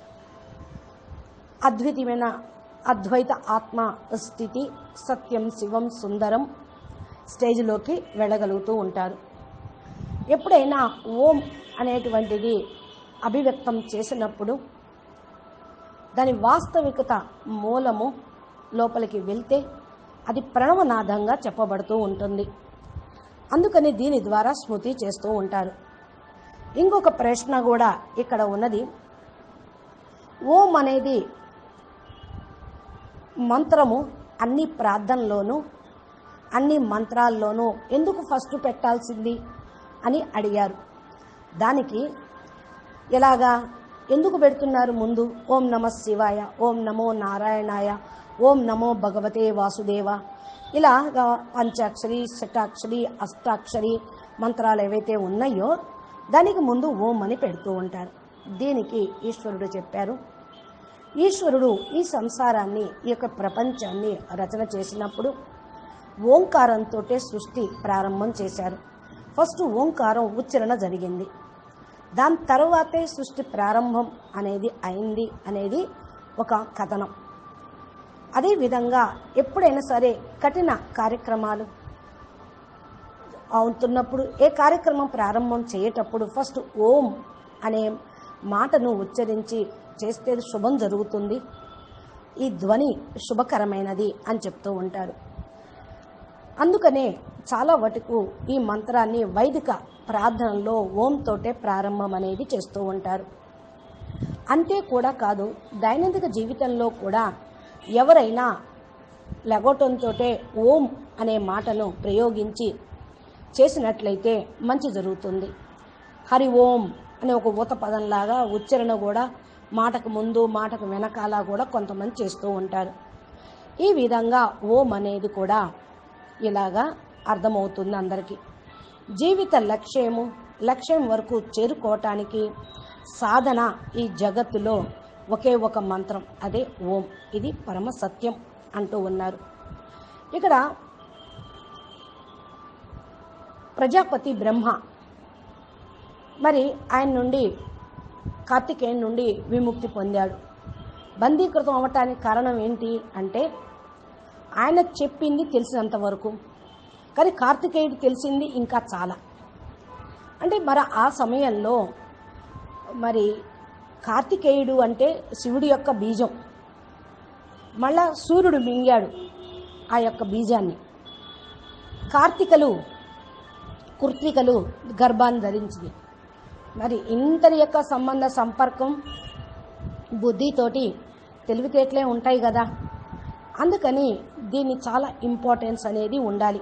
అద్వితీయమైన అద్వైత ఆత్మ స్థితి సత్యం శివం సుందరం స్టేజ్లోకి వెళ్ళగలుగుతూ ఉంటారు ఎప్పుడైనా ఓం అనేటువంటిది అభివ్యక్తం చేసినప్పుడు దాని వాస్తవికత మూలము లోపలికి వెళ్తే అది ప్రణవనాదంగా చెప్పబడుతూ ఉంటుంది అందుకని దీని ద్వారా స్మృతి చేస్తూ ఉంటారు ఇంకొక ప్రశ్న కూడా ఇక్కడ ఉన్నది ఓం అనేది మంత్రము అన్ని ప్రార్థనలోనూ అన్ని మంత్రాల్లోనూ ఎందుకు ఫస్ట్ పెట్టాల్సింది అని అడిగారు దానికి ఎలాగా ఎందుకు పెడుతున్నారు ముందు ఓం నమ శివాయ ఓం నమో నారాయణాయ ఓం నమో భగవతే వాసుదేవ ఇలా పంచాక్షరి శటాక్షరి అష్టాక్షరి మంత్రాలు ఏవైతే ఉన్నాయో దానికి ముందు ఓం అని పెడుతూ ఉంటారు దీనికి ఈశ్వరుడు చెప్పారు ఈశ్వరుడు ఈ సంసారాన్ని ఈ యొక్క ప్రపంచాన్ని రచన చేసినప్పుడు ఓంకారంతో సృష్టి ప్రారంభం చేశారు ఫస్ట్ ఓంకారం ఉచ్చరణ జరిగింది దాని తరువాతే సృష్టి ప్రారంభం అనేది అయింది అనేది ఒక కథనం అదేవిధంగా ఎప్పుడైనా సరే కఠిన కార్యక్రమాలు అవుతున్నప్పుడు ఏ కార్యక్రమం ప్రారంభం చేయటప్పుడు ఫస్ట్ ఓం అనే మాటను ఉచ్చరించి చేస్తే శుభం జరుగుతుంది ఈ ధ్వని శుభకరమైనది అని చెప్తూ ఉంటారు అందుకనే చాలా వటుకు ఈ మంత్రాన్ని వైదిక ప్రార్థనలో ఓం తోటే ప్రారంభం అనేది చేస్తూ ఉంటారు అంతే కూడా కాదు దైనందిక జీవితంలో కూడా ఎవరైనా లగోటంతో ఓం అనే మాటను ప్రయోగించి చేసినట్లయితే మంచి జరుగుతుంది హరి ఓం అనే ఒక ఊత పదంలాగా ఉచ్చరణ కూడా మాటకు ముందు మాటకు వెనకాల కూడా కొంతమంది చేస్తూ ఉంటారు ఈ విధంగా ఓం అనేది కూడా ఇలాగా అర్థమవుతుంది అందరికీ జీవిత లక్ష్యము లక్ష్యం వరకు చేరుకోవటానికి సాధన ఈ జగత్తులో ఒకే ఒక మంత్రం అదే ఓం ఇది పరమ సత్యం అంటూ ఉన్నారు ఇక్కడ ప్రజాపతి బ్రహ్మ మరి ఆయన నుండి కార్తికేయుని నుండి విముక్తి పొందాడు బందీకృతం అవ్వటానికి కారణం ఏంటి అంటే ఆయన చెప్పింది తెలిసినంత వరకు కానీ కార్తికేయుడు తెలిసింది ఇంకా చాలా అంటే మరి ఆ సమయంలో మరి కార్తికేయుడు అంటే శివుడి యొక్క బీజం మళ్ళా సూర్యుడు మింగాడు ఆ యొక్క బీజాన్ని కార్తీకలు కృత్రికలు గర్భాన్ని ధరించింది మరి ఇంతటి యొక్క సంబంధ సంపర్కం బుద్ధితోటి తెలివితేటలే ఉంటాయి కదా అందుకని దీన్ని చాలా ఇంపార్టెన్స్ అనేది ఉండాలి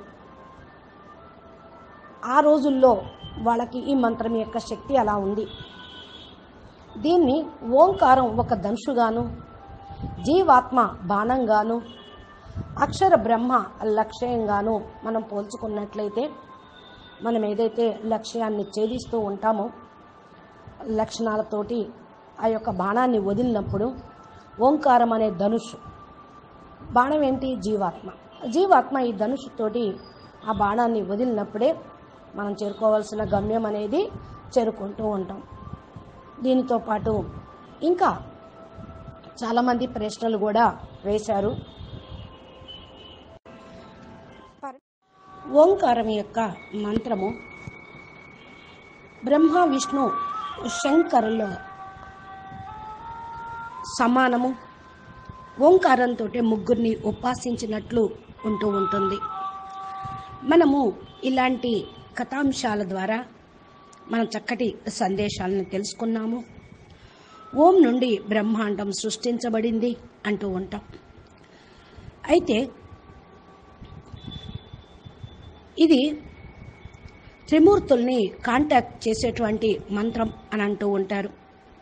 ఆ రోజుల్లో వాళ్ళకి ఈ మంత్రం యొక్క శక్తి అలా ఉంది దీన్ని ఓంకారం ఒక ధనుషుగాను జీవాత్మ బాణంగాను అక్షర బ్రహ్మ లక్ష్యంగాను మనం పోల్చుకున్నట్లయితే మనం ఏదైతే లక్ష్యాన్ని ఛేదిస్తూ ఉంటామో లక్షణాలతోటి ఆ యొక్క బాణాన్ని వదిలినప్పుడు ఓంకారం అనే ధనుష్ బాణం ఏంటి జీవాత్మ జీవాత్మ ఈ ధనుషుతోటి ఆ బాణాన్ని వదిలినప్పుడే మనం చేరుకోవాల్సిన గమ్యం అనేది చేరుకుంటూ ఉంటాం దీనితో పాటు ఇంకా చాలామంది ప్రశ్నలు కూడా వేశారు ఓంకారం యొక్క మంత్రము బ్రహ్మ విష్ణు శంకరుల సమానము ఓంకారంతో ముగ్గురిని ఉపాసించినట్లు ఉంటూ ఉంటుంది మనము ఇలాంటి కథాంశాల ద్వారా మనం చక్కటి సందేశాలను తెలుసుకున్నాము ఓం నుండి బ్రహ్మాండం సృష్టించబడింది అంటూ ఉంటాం అయితే ఇది త్రిమూర్తుల్ని కాంటాక్ట్ చేసేటువంటి మంత్రం అని అంటూ ఉంటారు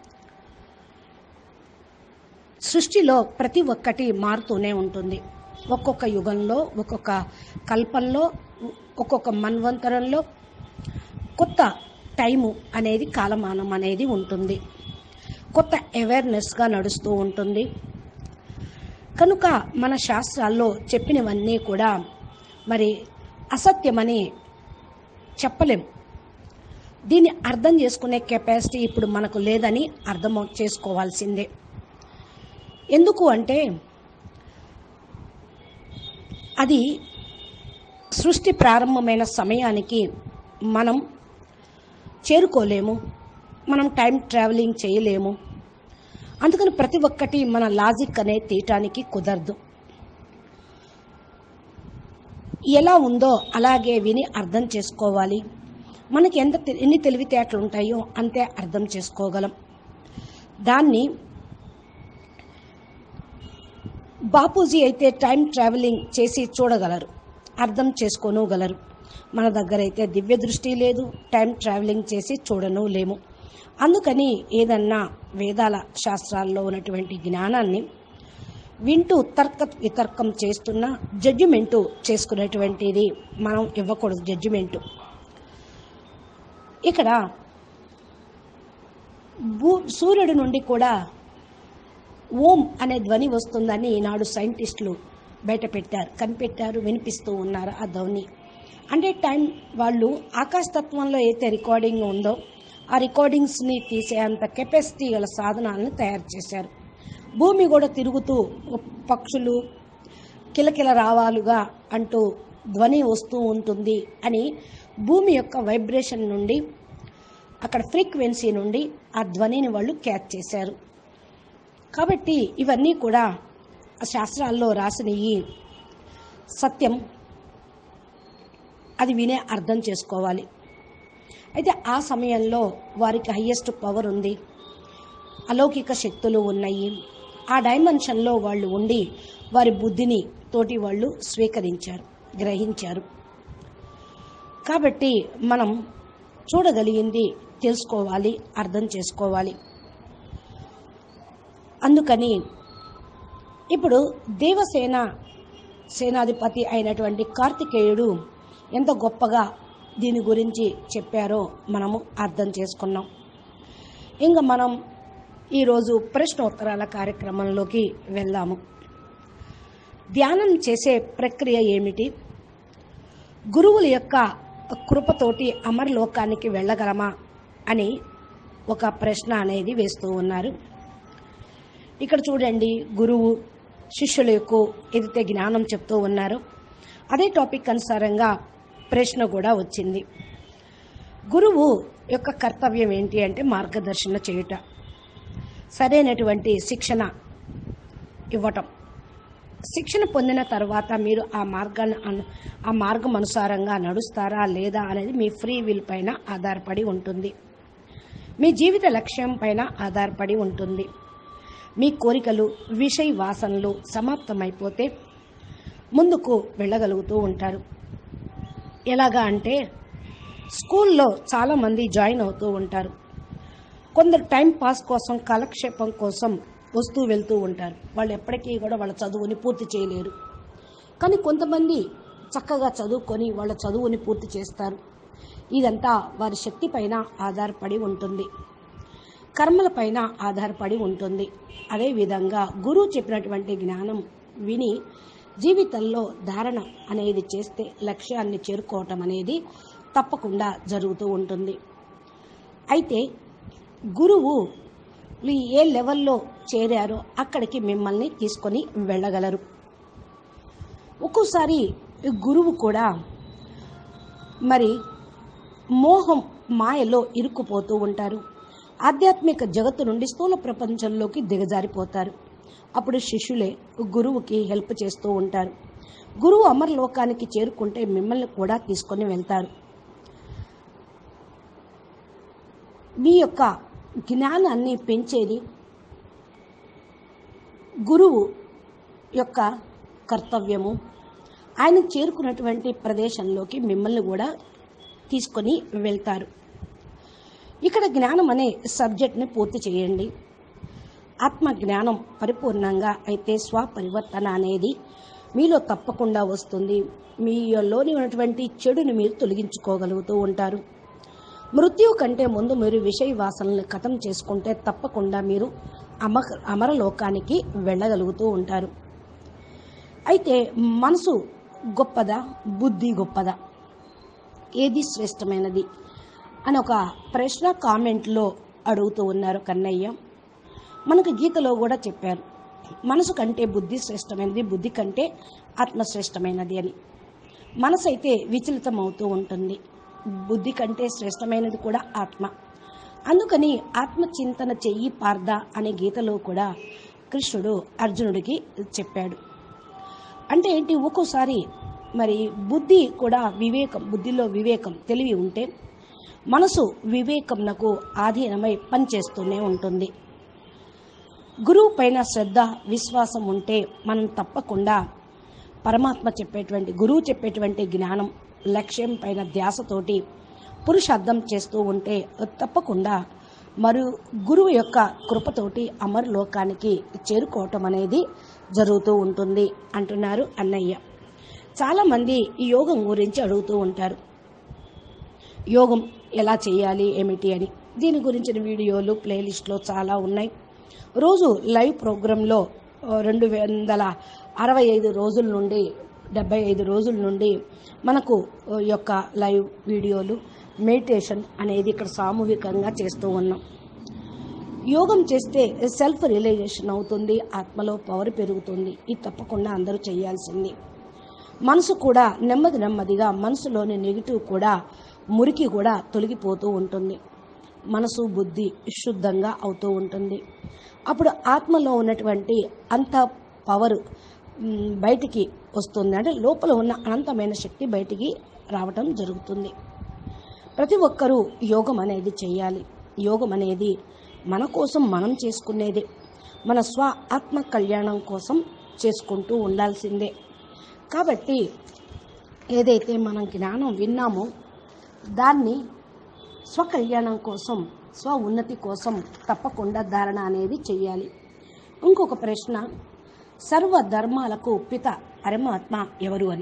సృష్టిలో ప్రతి ఒక్కటి మారుతూనే ఉంటుంది ఒక్కొక్క యుగంలో ఒక్కొక్క కల్పంలో ఒక్కొక్క మన్వంతరంలో కొత్త టైము అనేది కాలమానం అనేది ఉంటుంది కొత్త అవేర్నెస్గా నడుస్తూ ఉంటుంది కనుక మన శాస్త్రాల్లో చెప్పినవన్నీ కూడా మరి అసత్యమని చెప్పలేం దీన్ని అర్థం చేసుకునే కెపాసిటీ ఇప్పుడు మనకు లేదని అర్థం చేసుకోవాల్సిందే ఎందుకు అంటే అది సృష్టి ప్రారంభమైన సమయానికి మనం చేరుకోలేము మనం టైం ట్రావెలింగ్ చేయలేము అందుకని ప్రతి ఒక్కటి మన లాజిక్ అనే తీయటానికి కుదరదు ఎలా ఉందో అలాగే విని అర్థం చేసుకోవాలి మనకి ఎంత తె- ఎన్ని తెలివితేటలు ఉంటాయో అంతే అర్థం చేసుకోగలం దాన్ని బాపూజీ అయితే టైం ట్రావెలింగ్ చేసి చూడగలరు అర్థం చేసుకోనుగలరు మన దగ్గర అయితే దివ్య దృష్టి లేదు టైం ట్రావెలింగ్ చేసి చూడను లేము అందుకని ఏదన్నా వేదాల శాస్త్రాల్లో ఉన్నటువంటి జ్ఞానాన్ని వింటూ తర్క వితర్కం చేస్తున్న జడ్జిమెంటు చేసుకునేటువంటిది మనం ఇవ్వకూడదు జడ్జిమెంటు ఇక్కడ భూ సూర్యుడి నుండి కూడా ఓం అనే ధ్వని వస్తుందని ఈనాడు సైంటిస్టులు బయట పెట్టారు కనిపెట్టారు వినిపిస్తూ ఉన్నారు ఆ ధ్వని అంటే టైం వాళ్ళు ఆకాశతత్వంలో అయితే రికార్డింగ్ ఉందో ఆ రికార్డింగ్స్ని తీసే అంత కెపాసిటీ గల సాధనాలను తయారు చేశారు భూమి కూడా తిరుగుతూ పక్షులు కిలకిల రావాలుగా అంటూ ధ్వని వస్తూ ఉంటుంది అని భూమి యొక్క వైబ్రేషన్ నుండి అక్కడ ఫ్రీక్వెన్సీ నుండి ఆ ధ్వనిని వాళ్ళు క్యాచ్ చేశారు కాబట్టి ఇవన్నీ కూడా ఆ శాస్త్రాల్లో రాసినవి సత్యం అది వినే అర్థం చేసుకోవాలి అయితే ఆ సమయంలో వారికి హయ్యెస్ట్ పవర్ ఉంది అలౌకిక శక్తులు ఉన్నాయి ఆ డైమెన్షన్లో వాళ్ళు ఉండి వారి బుద్ధిని తోటి వాళ్ళు స్వీకరించారు గ్రహించారు కాబట్టి మనం చూడగలిగింది తెలుసుకోవాలి అర్థం చేసుకోవాలి అందుకని ఇప్పుడు దేవసేన సేనాధిపతి అయినటువంటి కార్తికేయుడు ఎంత గొప్పగా దీని గురించి చెప్పారో మనము అర్థం చేసుకున్నాం ఇంకా మనం ఈరోజు ప్రశ్నోత్తరాల కార్యక్రమంలోకి వెళ్దాము ధ్యానం చేసే ప్రక్రియ ఏమిటి గురువుల యొక్క కృపతోటి అమరలోకానికి వెళ్ళగలమా అని ఒక ప్రశ్న అనేది వేస్తూ ఉన్నారు ఇక్కడ చూడండి గురువు శిష్యులకు ఏదైతే జ్ఞానం చెప్తూ ఉన్నారు అదే టాపిక్ అనుసారంగా ప్రశ్న కూడా వచ్చింది గురువు యొక్క కర్తవ్యం ఏంటి అంటే మార్గదర్శన చేయుట సరైనటువంటి శిక్షణ ఇవ్వటం శిక్షణ పొందిన తర్వాత మీరు ఆ మార్గాన్ని అను ఆ మార్గం అనుసారంగా నడుస్తారా లేదా అనేది మీ ఫ్రీ విల్ పైన ఆధారపడి ఉంటుంది మీ జీవిత లక్ష్యం పైన ఆధారపడి ఉంటుంది మీ కోరికలు విషయ వాసనలు సమాప్తమైపోతే ముందుకు వెళ్ళగలుగుతూ ఉంటారు ఎలాగా అంటే స్కూల్లో చాలామంది జాయిన్ అవుతూ ఉంటారు కొందరు టైం పాస్ కోసం కాలక్షేపం కోసం వస్తూ వెళ్తూ ఉంటారు వాళ్ళు ఎప్పటికీ కూడా వాళ్ళ చదువుని పూర్తి చేయలేరు కానీ కొంతమంది చక్కగా చదువుకొని వాళ్ళ చదువుని పూర్తి చేస్తారు ఇదంతా వారి శక్తి పైన ఆధారపడి ఉంటుంది కర్మల పైన ఆధారపడి ఉంటుంది అదేవిధంగా గురువు చెప్పినటువంటి జ్ఞానం విని జీవితంలో ధారణ అనేది చేస్తే లక్ష్యాన్ని చేరుకోవటం అనేది తప్పకుండా జరుగుతూ ఉంటుంది అయితే గురువు ఈ ఏ లెవెల్లో చేరారో అక్కడికి మిమ్మల్ని తీసుకొని వెళ్ళగలరు ఒక్కోసారి గురువు కూడా మరి మోహం మాయలో ఇరుక్కుపోతూ ఉంటారు ఆధ్యాత్మిక జగత్తు నుండి స్థూల ప్రపంచంలోకి దిగజారిపోతారు అప్పుడు శిష్యులే గురువుకి హెల్ప్ చేస్తూ ఉంటారు గురువు అమరలోకానికి చేరుకుంటే మిమ్మల్ని కూడా తీసుకొని వెళ్తారు మీ యొక్క జ్ఞానాన్ని పెంచేది గురువు యొక్క కర్తవ్యము ఆయన చేరుకున్నటువంటి ప్రదేశంలోకి మిమ్మల్ని కూడా తీసుకొని వెళ్తారు ఇక్కడ జ్ఞానం అనే సబ్జెక్ట్ని పూర్తి చేయండి ఆత్మ జ్ఞానం పరిపూర్ణంగా అయితే స్వపరివర్తన అనేది మీలో తప్పకుండా వస్తుంది మీలోని ఉన్నటువంటి చెడుని మీరు తొలగించుకోగలుగుతూ ఉంటారు మృత్యువు కంటే ముందు మీరు విషయ వాసనల్ని ఖతం చేసుకుంటే తప్పకుండా మీరు అమ అమరలోకానికి వెళ్ళగలుగుతూ ఉంటారు అయితే మనసు గొప్పదా బుద్ధి గొప్పదా ఏది శ్రేష్టమైనది అని ఒక ప్రశ్న కామెంట్లో అడుగుతూ ఉన్నారు కన్నయ్య మనకు గీతలో కూడా చెప్పారు మనసు కంటే బుద్ధి శ్రేష్టమైనది బుద్ధి కంటే ఆత్మ శ్రేష్టమైనది అని మనసు అయితే విచలితం అవుతూ ఉంటుంది బుద్ధి కంటే శ్రేష్టమైనది కూడా ఆత్మ అందుకని ఆత్మ చింతన చెయ్యి పార్ద అనే గీతలో కూడా కృష్ణుడు అర్జునుడికి చెప్పాడు అంటే ఏంటి ఒక్కోసారి మరి బుద్ధి కూడా వివేకం బుద్ధిలో వివేకం తెలివి ఉంటే మనసు వివేకంనకు ఆధీనమై పనిచేస్తూనే ఉంటుంది గురువు పైన శ్రద్ధ విశ్వాసం ఉంటే మనం తప్పకుండా పరమాత్మ చెప్పేటువంటి గురువు చెప్పేటువంటి జ్ఞానం లక్ష్యం పైన ధ్యాసతోటి పురుషార్థం చేస్తూ ఉంటే తప్పకుండా మరియు గురువు యొక్క కృపతోటి అమరలోకానికి చేరుకోవటం అనేది జరుగుతూ ఉంటుంది అంటున్నారు అన్నయ్య చాలామంది ఈ యోగం గురించి అడుగుతూ ఉంటారు యోగం ఎలా చేయాలి ఏమిటి అని దీని గురించిన వీడియోలు ప్లేలిస్ట్లో చాలా ఉన్నాయి రోజు లైవ్ ప్రోగ్రాంలో రెండు వందల అరవై ఐదు రోజుల నుండి డెబ్బై ఐదు రోజుల నుండి మనకు ఈ యొక్క లైవ్ వీడియోలు మెడిటేషన్ అనేది ఇక్కడ సామూహికంగా చేస్తూ ఉన్నాం యోగం చేస్తే సెల్ఫ్ రియలైజేషన్ అవుతుంది ఆత్మలో పవర్ పెరుగుతుంది ఇది తప్పకుండా అందరూ చేయాల్సింది మనసు కూడా నెమ్మది నెమ్మదిగా మనసులోని నెగిటివ్ కూడా మురికి కూడా తొలగిపోతూ ఉంటుంది మనసు బుద్ధి శుద్ధంగా అవుతూ ఉంటుంది అప్పుడు ఆత్మలో ఉన్నటువంటి అంత పవర్ మ్, బయటికి వస్తుంది అంటే లోపల ఉన్న అనంతమైన శక్తి బయటికి రావటం జరుగుతుంది ప్రతి ఒక్కరూ యోగం అనేది చేయాలి యోగం అనేది మన కోసం మనం చేసుకునేది మన స్వ ఆత్మ కళ్యాణం కోసం చేసుకుంటూ ఉండాల్సిందే కాబట్టి ఏదైతే మనం జ్ఞానం విన్నామో దాన్ని స్వకళ్యాణం కోసం స్వ ఉన్నతి కోసం తప్పకుండా ధారణ అనేది చెయ్యాలి ఇంకొక ప్రశ్న సర్వ ధర్మాలకు పిత పరమాత్మ ఎవరు అని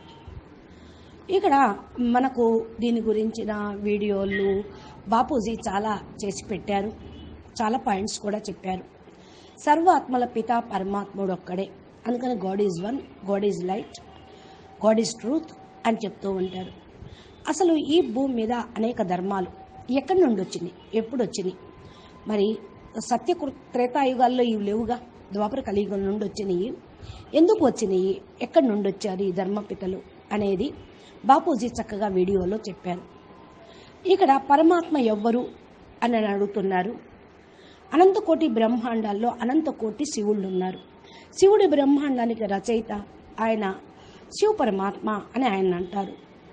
ఇక్కడ మనకు దీని గురించిన వీడియోలు బాపూజీ చాలా చేసి పెట్టారు చాలా పాయింట్స్ కూడా చెప్పారు సర్వాత్మల పిత పరమాత్ముడు ఒక్కడే అందుకని God is one God is light God is truth అని చెప్తూ ఉంటారు అసలు ఈ భూమి మీద అనేక ధర్మాలు ఎక్కడి నుండి వచ్చినాయి ఎప్పుడు వచ్చినాయి మరి సత్య కృ- త్రేతాయుగాల్లో ఇవి లేవుగా ద్వాపర కలియుగం నుండి వచ్చినాయి ఎందుకు వచ్చినాయి ఎక్కడి నుండి వచ్చారు ఈ ధర్మపితలు అనేది బాపూజీ చక్కగా వీడియోలో చెప్పారు ఇక్కడ పరమాత్మ ఎవ్వరు అని అడుగుతున్నారు అనంతకోటి బ్రహ్మాండాల్లో అనంతకోటి శివుళ్ళు ఉన్నారు శివుడి బ్రహ్మాండానికి రచయిత ఆయన శివ పరమాత్మ అని ఆయన అంటారు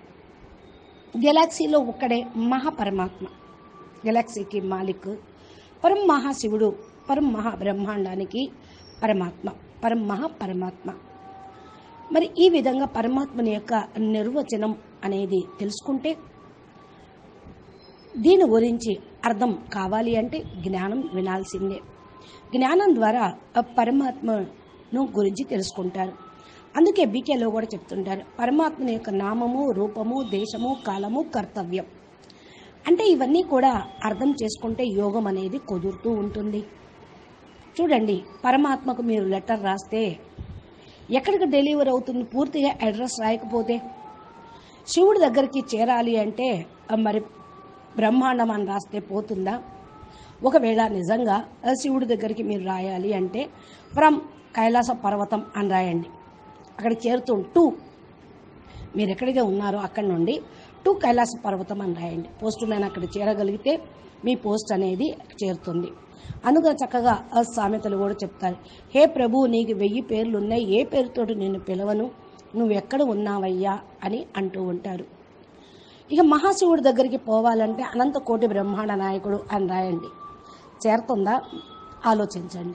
గెలాక్సీలో ఒక్కడే మహాపరమాత్మ గెలాక్సీకి మాలిక్ పరం మహాశివుడు పరం మహా బ్రహ్మాండానికి పరమాత్మ పరం మహా పరమాత్మ మరి ఈ విధంగా పరమాత్మని యొక్క నిర్వచనం అనేది తెలుసుకుంటే దీని గురించి అర్థం కావాలి అంటే జ్ఞానం వినాల్సిందే జ్ఞానం ద్వారా ఆ పరమాత్మను గురించి తెలుసుకుంటారు అందుకే బీకేలో కూడా చెప్తుంటారు పరమాత్మని యొక్క నామము రూపము దేశము కాలము కర్తవ్యం అంటే ఇవన్నీ కూడా అర్థం చేసుకుంటే యోగం అనేది కుదురుతూ ఉంటుంది చూడండి పరమాత్మకు మీరు లెటర్ రాస్తే ఎక్కడికి డెలివర్ అవుతుంది పూర్తిగా అడ్రస్ రాయకపోతే శివుడి దగ్గరికి చేరాలి అంటే ఆ, మరి బ్రహ్మాండం అని రాస్తే పోతుందా ఒకవేళ నిజంగా ఆ, శివుడి దగ్గరికి మీరు రాయాలి అంటే ఫ్రమ్ కైలాస పర్వతం అని రాయండి అక్కడ చేరుతూ టూ మీరు ఎక్కడిగా ఉన్నారో అక్కడి నుండి టు కైలాస పర్వతం అని రాయండి పోస్ట్ మ్యాన్ అక్కడ చేరగలిగితే మీ పోస్ట్ అనేది చేరుతుంది అందుకని చక్కగా ఆ సామెతలు కూడా చెప్తారు హే ప్రభు నీకు వెయ్యి పేర్లు ఉన్నాయి ఏ పేరుతోటి నిన్ను పిలవను నువ్వు ఎక్కడ ఉన్నావయ్యా అని అంటూ ఉంటారు ఇక మహాశివుడి దగ్గరికి పోవాలంటే అనంత కోటి బ్రహ్మాండ నాయకుడు అని రాయండి చేరుతుందా ఆలోచించండి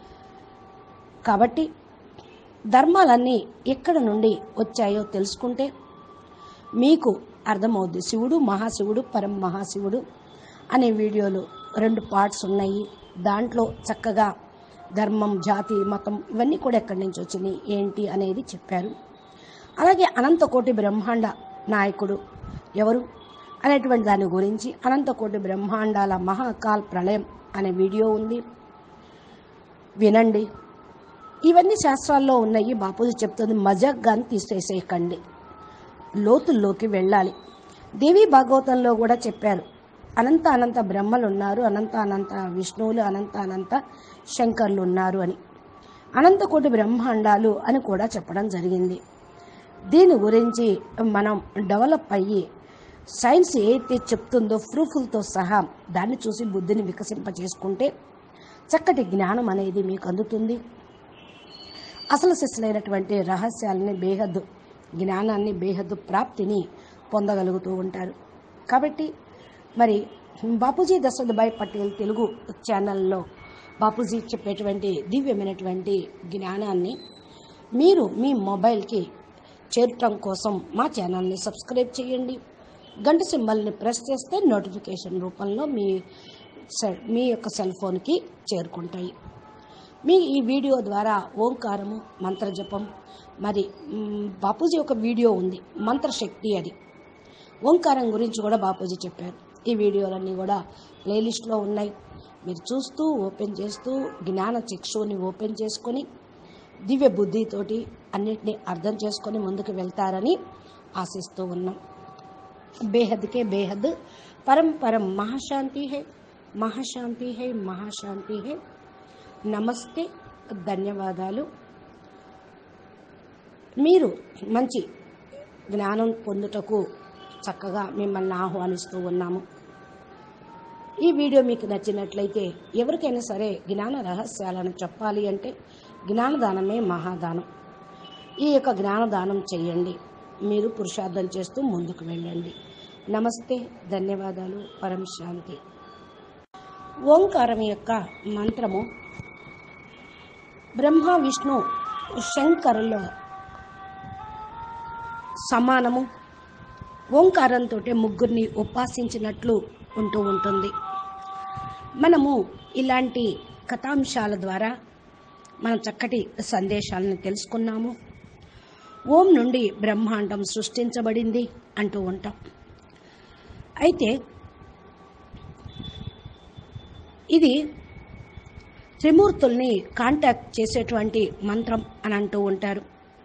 కాబట్టి ధర్మాలన్నీ ఎక్కడ నుండి వచ్చాయో తెలుసుకుంటే మీకు అర్థమవుద్ది శివుడు మహాశివుడు పరం మహాశివుడు అనే వీడియోలు రెండు పార్ట్స్ ఉన్నాయి దాంట్లో చక్కగా ధర్మం జాతి మతం ఇవన్నీ కూడా ఎక్కడి నుంచి వచ్చినాయి ఏంటి అనేది చెప్పారు అలాగే అనంతకోటి బ్రహ్మాండ నాయకుడు ఎవరు అనేటువంటి దాని గురించి అనంతకోటి బ్రహ్మాండాల మహాకాల్ ప్రళయం అనే వీడియో ఉంది వినండి ఇవన్నీ శాస్త్రాల్లో ఉన్నాయి బాపూజీ చెప్తుంది మజగ్గాని తీసేసేయకండి లోతుల్లోకి వెళ్ళాలి దేవి భాగవతంలో కూడా చెప్పారు అనంత అనంత బ్రహ్మలు ఉన్నారు అనంత అనంత విష్ణువులు అనంత అనంత శంకర్లు ఉన్నారు అని అనంత కోటి బ్రహ్మాండాలు అని కూడా చెప్పడం జరిగింది దీని గురించి మనం డెవలప్ అయ్యి సైన్స్ ఏదైతే చెప్తుందో ప్రూఫ్లతో సహా దాన్ని చూసి బుద్ధిని వికసింపజేసుకుంటే చక్కటి జ్ఞానం అనేది మీకు అందుతుంది అసలు శిశులైనటువంటి రహస్యాలని బేహద్దు జ్ఞానాన్ని బేహద్దు ప్రాప్తిని పొందగలుగుతూ ఉంటారు కాబట్టి మరి బాపూజీ దశరథభాయ్ పటేల్ తెలుగు ఛానల్లో బాపూజీ చెప్పేటువంటి దివ్యమైనటువంటి జ్ఞానాన్ని మీరు మీ మొబైల్కి చేరటం కోసం మా ఛానల్ని సబ్స్క్రైబ్ చేయండి గంట సింబల్ని ప్రెస్ చేస్తే నోటిఫికేషన్ రూపంలో మీ సెల్ మీ యొక్క సెల్ ఫోన్కి చేరుకుంటాయి మీ ఈ వీడియో ద్వారా ఓంకారము మంత్రజపం మరి మ్, బాపూజీ ఒక వీడియో ఉంది మంత్రశక్తి అది ఓంకారం గురించి కూడా బాపూజీ చెప్పారు ఈ వీడియోలన్నీ కూడా ప్లేలిస్ట్లో ఉన్నాయి మీరు చూస్తూ ఓపెన్ చేస్తూ జ్ఞాన చక్షువుని ఓపెన్ చేసుకొని దివ్య బుద్ధితోటి అన్నిటినీ అర్థం చేసుకొని ముందుకు వెళ్తారని ఆశిస్తూ ఉన్నాం బేహద్కే బేహద్ పరం పరం మహాశాంతి హై మహాశాంతి హై మహాశాంతి హై నమస్తే ధన్యవాదాలు మీరు మంచి జ్ఞానం పొందుటకు చక్కగా మిమ్మల్ని ఆహ్వానిస్తూ ఉన్నాము ఈ వీడియో మీకు నచ్చినట్లయితే ఎవరికైనా సరే జ్ఞాన రహస్యాలను చెప్పాలి అంటే జ్ఞానదానమే మహాదానం ఈ యొక్క జ్ఞానదానం చేయండి మీరు పురుషార్థం చేస్తూ ముందుకు వెళ్ళండి నమస్తే ధన్యవాదాలు పరం శాంతి ఓంకారం యొక్క మంత్రము బ్రహ్మ విష్ణు శంకరుల సమానము ఓంకారంతో ముగ్గురిని ఉపాసించినట్లు ఉంటూ ఉంటుంది మనము ఇలాంటి కథాంశాల ద్వారా మనం చక్కటి సందేశాలను తెలుసుకున్నాము ఓం నుండి బ్రహ్మాండం సృష్టించబడింది అంటూ ఉంటాం అయితే ఇది త్రిమూర్తుల్ని కాంటాక్ట్ చేసేటువంటి మంత్రం అని అంటూ ఉంటారు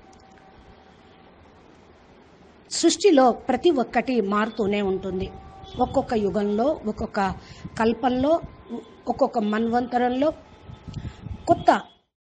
సృష్టిలో ప్రతి ఒక్కటి మారుతూనే ఉంటుంది ఒక్కొక్క యుగంలో ఒక్కొక్క కల్పంలో ఒక్కొక్క మన్వంతరంలో కొత్త